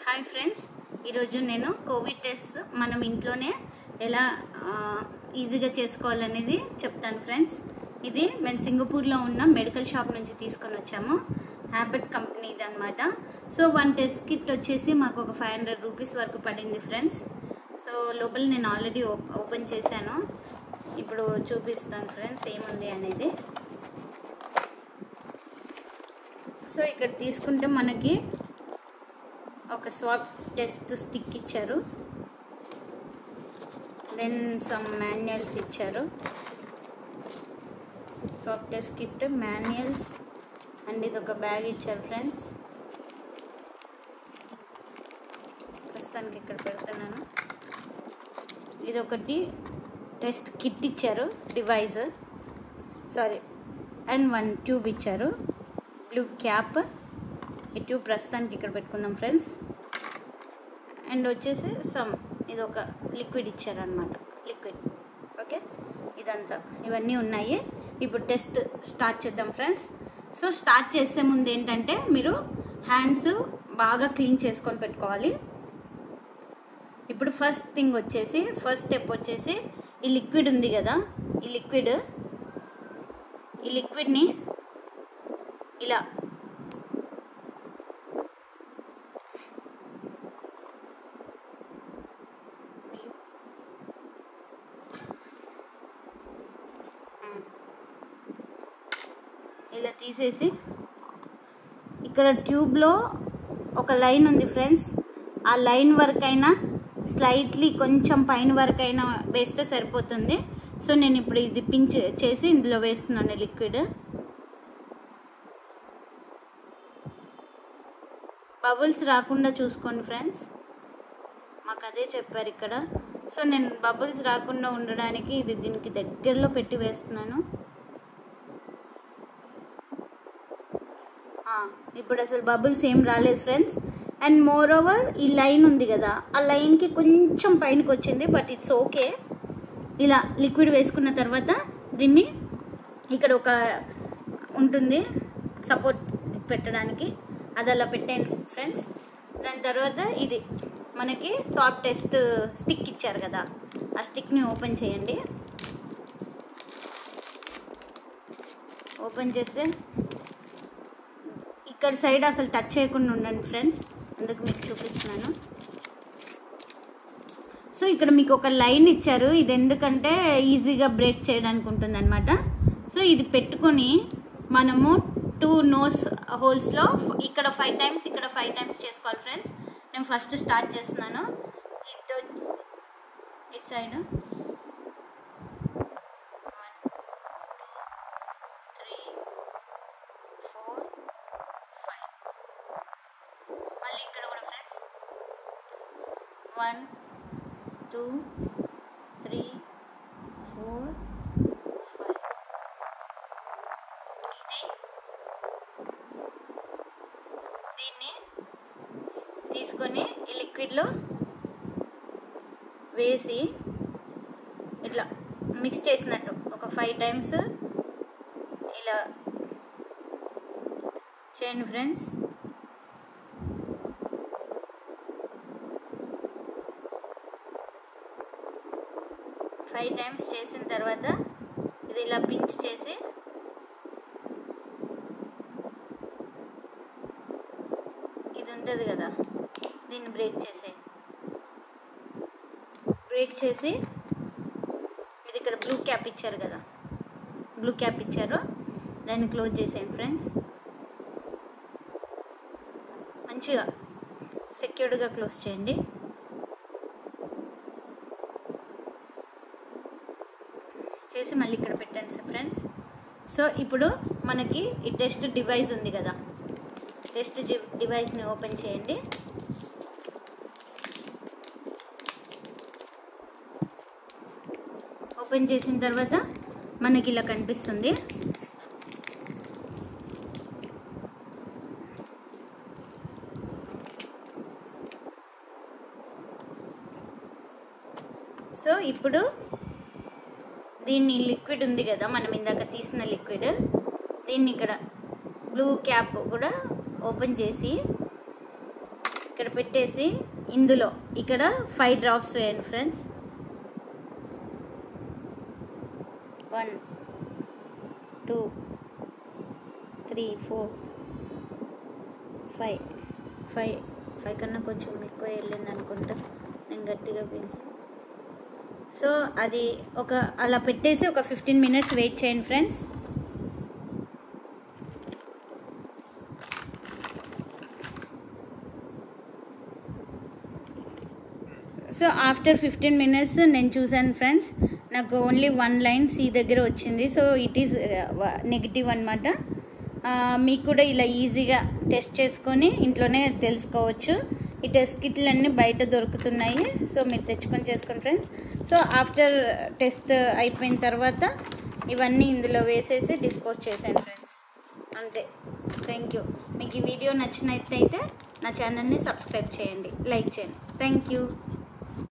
hi friends ఈరోజు నేను Covid test మనం ఇంట్లోనే ఎలా ఆ, ఈజీగా చేసుకోవాలనేది చెప్తాను ఫ్రెండ్స్ ఇది మేము సింగపూర్లో ఉన్న మెడికల్ షాప్ నుంచి తీసుకొని వచ్చాము హ్యాబిట్ కంపెనీ ఇది అనమాట సో వన్ టెస్ట్ కిట్ వచ్చేసి మాకు ఒక ఫైవ్ హండ్రెడ్ రూపీస్ వరకు పడింది ఫ్రెండ్స్ సో లోపల నేను ఆల్రెడీ ఓపెన్ చేశాను ఇప్పుడు చూపిస్తాను ఫ్రెండ్స్ ఏముంది అనేది సో ఇక్కడ తీసుకుంటే మనకి ఒక స్వాప్ టెస్ట్ స్టిక్ ఇచ్చారు దెన్ సమ్ మాన్యువల్స్ ఇచ్చారు swab test kit manuals and ఇది ఒక బ్యాగ్ ఇచ్చారు ఫ్రెండ్స్ ప్రస్తుతానికి ఇక్కడ పెడుతున్నాను ఇది ఒకటి టెస్ట్ కిట్ ఇచ్చారు device sorry and one tube ఇచ్చారు బ్లూ క్యాప్ ఈ ట్యూబ్ ప్రస్తుతానికి ఇక్కడ పెట్టుకుందాం ఫ్రెండ్స్ అండ్ వచ్చేసి సమ్ ఇది ఒక లిక్విడ్ ఇచ్చారనమాట లిక్విడ్ ఓకే ఇదంతా ఇవన్నీ ఉన్నాయి ఇప్పుడు టెస్ట్ స్టార్ట్ చేద్దాం ఫ్రెండ్స్ సో స్టార్ట్ చేసే ముందు ఏంటంటే మీరు హ్యాండ్స్ బాగా క్లీన్ చేసుకొని పెట్టుకోవాలి ఇప్పుడు ఫస్ట్ థింగ్ వచ్చేసి ఫస్ట్ స్టెప్ వచ్చేసి ఈ లిక్విడ్ ఉంది కదా ఈ లిక్విడ్ ఈ లిక్విడ్ని ఇలా ఇలా తీసేసి ఇక్కడ ట్యూబ్లో ఒక లైన్ ఉంది ఫ్రెండ్స్ ఆ లైన్ వరకు అయినా స్లైట్లీ కొంచెం పైన వరకు అయినా వేస్తే సరిపోతుంది సో నేను ఇప్పుడు ఇది పించ్ చేసి ఇందులో వేస్తున్నాను లిక్విడ్ బబుల్స్ రాకుండా చూసుకోండి ఫ్రెండ్స్ మాకు అదే చెప్పారు ఇక్కడ సో నేను బబుల్స్ రాకుండా ఉండడానికి ఇది దీనికి దగ్గరలో పెట్టి వేస్తున్నాను ఆ, ఇప్పుడు అసలు బబుల్స్ ఏం రాలేదు ఫ్రెండ్స్ అండ్ మోర్ ఓవర్ ఈ లైన్ ఉంది కదా ఆ లైన్కి కొంచెం పైనకి వచ్చింది బట్ ఇట్స్ ఓకే ఇలా లిక్విడ్ వేసుకున్న తర్వాత దీన్ని ఇక్కడ ఒక ఉంటుంది సపోర్ట్ పెట్టడానికి అది అలా పెట్టాను ఫ్రెండ్స్ దాని తర్వాత ఇది మనకి సాఫ్ట్ టెస్ట్ స్టిక్ ఇచ్చారు కదా ఆ స్టిక్ని ఓపెన్ చేయండి ఓపెన్ చేస్తే ఇక్కడ సైడ్ అసలు టచ్ చేయకుండా ఉండండి ఫ్రెండ్స్ అందుకు మీకు చూపిస్తున్నాను సో ఇక్కడ మీకు ఒక లైన్ ఇచ్చారు ఇది ఎందుకంటే ఈజీగా బ్రేక్ చేయడానికి ఉంటుంది అనమాట సో ఇది పెట్టుకొని మనము టూ నోస్ హోల్స్లో ఇక్కడ ఫైవ్ టైమ్స్ ఇక్కడ ఫైవ్ టైమ్స్ చేసుకోవాలి ఫ్రెండ్స్ నేను ఫస్ట్ స్టార్ట్ చేస్తున్నాను ఇటు ఇటు సైడ్ త్రీ ఫోర్ ఫైవ్ మళ్ళీ ఇక్కడ కూడా friends one two three four five ఇది దీన్ని తీసుకొని ఈ లిక్విడ్లో వేసి ఇట్లా మిక్స్ చేసినట్టు ఒక ఫైవ్ టైమ్స్ ఇలా చేయండి ఫ్రెండ్స్ ఫైవ్ టైమ్స్ చేసిన తర్వాత ఇది ఇలా పించ్ చేసి ఇది ఉంటుంది కదా దీన్ని బ్రేక్ చేసే బ్రేక్ చేసి ఇది ఇక్కడ బ్లూ క్యాప్ ఇచ్చారు కదా బ్లూ క్యాప్ ఇచ్చారు దాన్ని క్లోజ్ చేసేయండి ఫ్రెండ్స్ మంచిగా సెక్యూర్డ్గా క్లోజ్ చేయండి చేసి మళ్ళీ ఇక్కడ పెట్టండి సార్ ఫ్రెండ్స్ సో ఇప్పుడు మనకి ఈ టెస్ట్ డివైస్ ఉంది కదా టెస్ట్ డివైస్ని ఓపెన్ చేయండి ఓపెన్ చేసిన తర్వాత మనకి ఇలా కనిపిస్తుంది సో ఇప్పుడు దీన్ని లిక్విడ్ ఉంది కదా మనం ఇందాక తీసిన లిక్విడ్ దీన్ని ఇక్కడ బ్లూ క్యాప్ కూడా ఓపెన్ చేసి ఇక్కడ పెట్టేసి ఇందులో ఇక్కడ ఫైవ్ డ్రాప్స్ వేయండి friends one two three four five five five కన్నా కొంచెం ఎక్కువ వెళ్ళింది అనుకుంటా నేను గట్టిగా పీసి సో అది ఒక అలా పెట్టేసి ఒక ఫిఫ్టీన్ మినిట్స్ వెయిట్ చేయండి friends so after fifteen minutes నేను చూశాను ఫ్రెండ్స్ నాకు ఓన్లీ వన్ లైన్ సి దగ్గర వచ్చింది సో ఇట్ ఈస్ నెగిటివ్ అనమాట మీకు కూడా ఇలా ఈజీగా టెస్ట్ చేసుకొని ఇంట్లోనే తెలుసుకోవచ్చు ఈ టెస్ట్ కిట్లు అన్నీ బయట దొరుకుతున్నాయి సో మీరు తెచ్చుకొని చేసుకోండి ఫ్రెండ్స్ సో ఆఫ్టర్ టెస్ట్ అయిపోయిన తర్వాత ఇవన్నీ ఇందులో వేసేసి డిస్పోజ్ చేశాను ఫ్రెండ్స్ అంతే థ్యాంక్ యూ మీకు ఈ వీడియో నచ్చినట్టయితే నా ఛానల్ని సబ్స్క్రైబ్ చేయండి లైక్ చేయండి థ్యాంక్ యూ